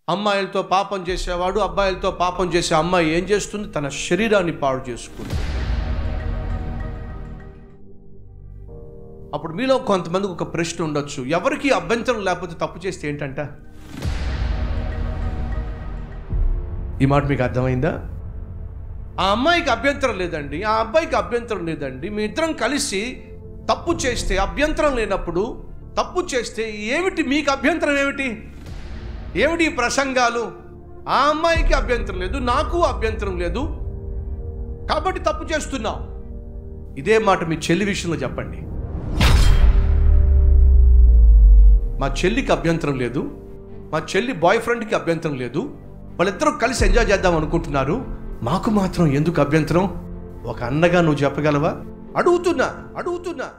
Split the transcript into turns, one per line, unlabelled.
అమ్మాయిలతో పాపం చేసేవాడు అబ్బాయిలతో పాపం చేసే అమ్మాయి ఏం చేస్తుంది తన శరీరాన్ని పాడు చేసుకుంది అప్పుడు మీలో కొంతమందికి ఒక ప్రశ్న ఉండొచ్చు ఎవరికి అభ్యంతరం లేకపోతే తప్పు చేస్తే ఏంటంట ఈ మాట మీకు అర్థమైందా ఆ అమ్మాయికి అభ్యంతరం లేదండి ఆ అబ్బాయికి అభ్యంతరం లేదండి మీ ఇద్దరం కలిసి తప్పు చేస్తే అభ్యంతరం లేనప్పుడు తప్పు చేస్తే ఏమిటి మీకు అభ్యంతరం ఏమిటి ఏమిటి ఈ ప్రసంగాలు ఆ అమ్మాయికి అభ్యంతరం లేదు నాకు అభ్యంతరం లేదు కాబట్టి తప్పు చేస్తున్నావు ఇదే మాట మీ చెల్లి విషయంలో చెప్పండి మా చెల్లికి అభ్యంతరం లేదు మా చెల్లి బాయ్ ఫ్రెండ్కి అభ్యంతరం లేదు వాళ్ళిద్దరూ కలిసి ఎంజాయ్ చేద్దాం అనుకుంటున్నారు మాకు మాత్రం ఎందుకు అభ్యంతరం ఒక అన్నగా నువ్వు చెప్పగలవా అడుగుతున్నా అడుగుతున్నా